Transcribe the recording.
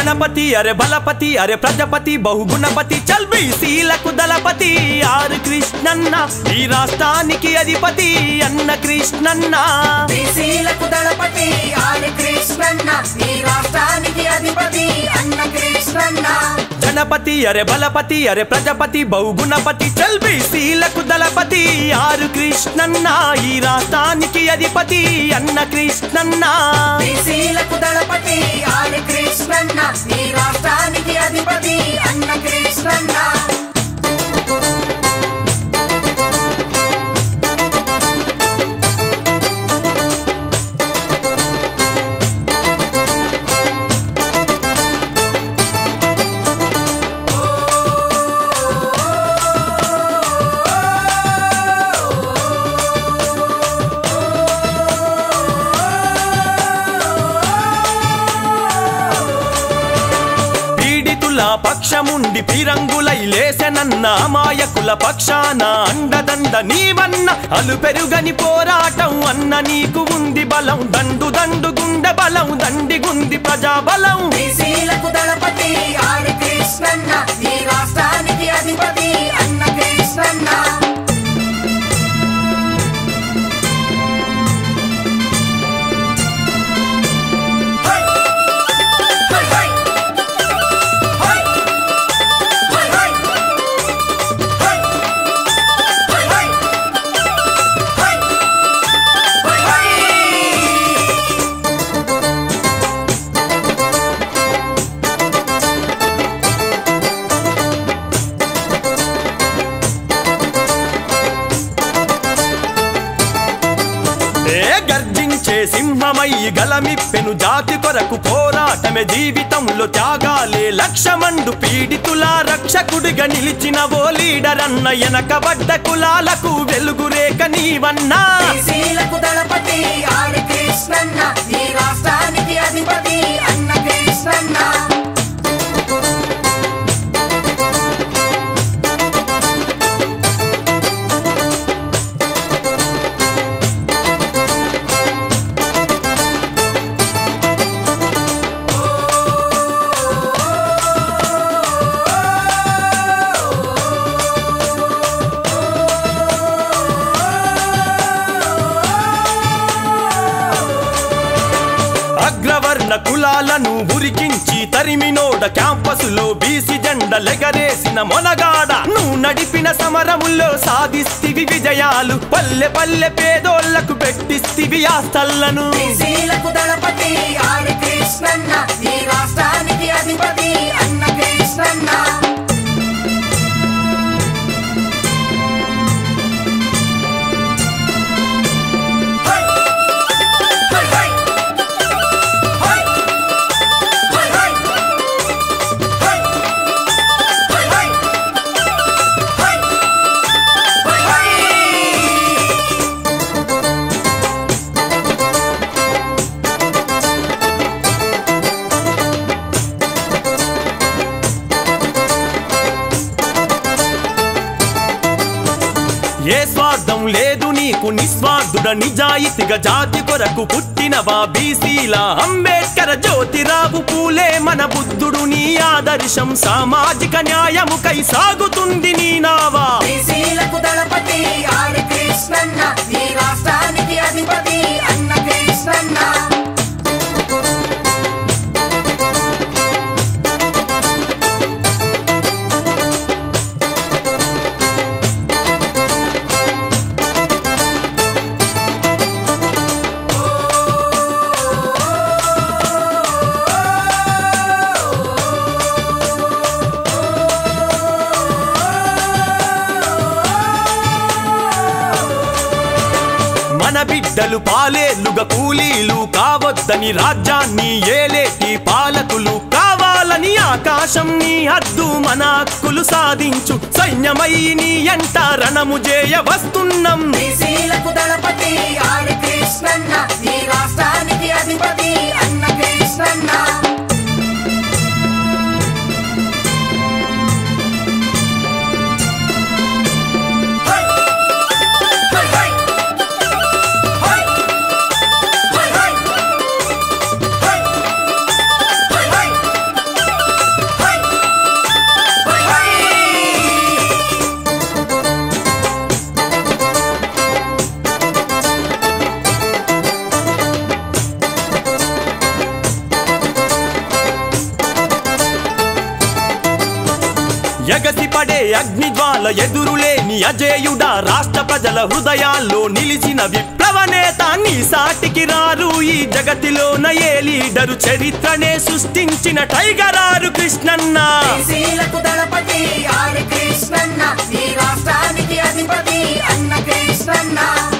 జనపతి అరే బలపతి అరే ప్రజపతి బహుగుణపతి చల్ బీసీలకు దళపతి ఆరు కృష్ణన్న ఈ రాష్ట్రానికి అధిపతి అన్న కృష్ణన్న బీసీలకు దళపతి ఆది కృష్ణన్న ఈ రాష్ట్రానికి అధిపతి అన్న కృష్ణన్న జనపతి అరే బలపతి అరే ప్రజపతి బహుగుణపతి చల్ బీసీలకు దళపతి ఆరు కృష్ణన్న ఈ రాష్ట్రానికి అధిపతి అన్న కృష్ణన్న బీసీలకు దళపతి ఆది కృష్ణన్న ఈ రాష్ట్రానికి అధిపతి అన్న కృష్ణన్న పీడితుల పక్షముండి పిరంగులై లేసెనన్న అమాయకుల పక్షాన అండదండ నీవన్న అలు పెరుగని పోరాటం అన్న నీకు ఉంది బలం దండు దండు గుండె బలం దండి గుంది ప్రజా బలం బీసీలకు దళపతి ఆది కృష్ణన్న ఈ రాష్ట్రానికి అధిపతి అన్న కృష్ణన్న హై! హై, హై! హై! హై, హై! హై! హై, హై! హై! హై, హై! ఏ గర్జించే సింహమయ్యి గలమిప్పెను జాతి కొరకు పోరాటమే జీవితంలో త్యాగాలే లక్ష్యమండు పీడితుల రక్షకుడిగా నిలిచిన ఓ లీడర్ అన్న వెనకబడ్డ కులాలకు వెలుగురేక నీవన్నా బీసీలకు దళపతి ఆడి కృష్ణన్న ఈ రాష్ట్రానికి అధిపతి అన్న కృష్ణన్న అగ్రవర్ణ కులాలను ఉరికించి తరిమినోడ క్యాంపసులో బీసీ జెండ లెగరేసిన మొనగాడ నువ్వు నడిపిన సమరముల్లో సాధిస్తివి విజయాలు పల్లె పల్లె పేదోళ్లకు పెట్టిస్తివి ఆస్తల్లను బీసీలకు దళపతి ఆడి కృష్ణన్న ఈ రాష్ట్రానికి అధిపతి అన్న కృష్ణన్న హై! హై, హై! హై! హై, హై! హై! హై, హై! హై! హై, హై! ఏ స్వార్థం లేదు నీకు నిస్వార్థుడ నిజాయితీగా జాతి కొరకు పుట్టినవా బీసీల అంబేద్కర్ జ్యోతిరావు పూలే మన బుద్ధుడు నీ ఆదర్శం సామాజిక న్యాయముకై సాగుతుంది నీ నావా బీసీలకు దళపతి ఆడి కృష్ణన్న ఈ రాష్ట్రానికి అధిపతి అన్న కృష్ణన్న మన బిడ్డలు పాలేలుగా కూలీలు కావద్దని రాజ్యాన్ని ఏలేటి పాలకులు కావాలని ఆకాశం నీ హద్దు మన హక్కులు సాధించు సైన్యమై నీ ఎంట రణము చేయ వస్తున్నాం బీసీలకు దళపతి ఆడి కృష్ణన్న ఈ రాష్ట్రానికి అధిపతి అన్న కృష్ణన్న హై! హై, హై! హై! హై, హై! హై! హై, హై! మండిపడే అగ్నిజ్వాల ఎదురులేని అజేయుడా రాష్ట్ర ప్రజల హృదయాల్లో నిలిచిన విప్లవ నేత నీ సాటికి రారు ఈ జగతిలోన ఏ లీడరు చరిత్రనే సృష్టించిన టైగరారు కృష్ణన్న బీసీలకు దళపతి ఆర్ కృష్ణన్న ఈ రాష్ట్రానికి అధిపతి అన్న కృష్ణన్న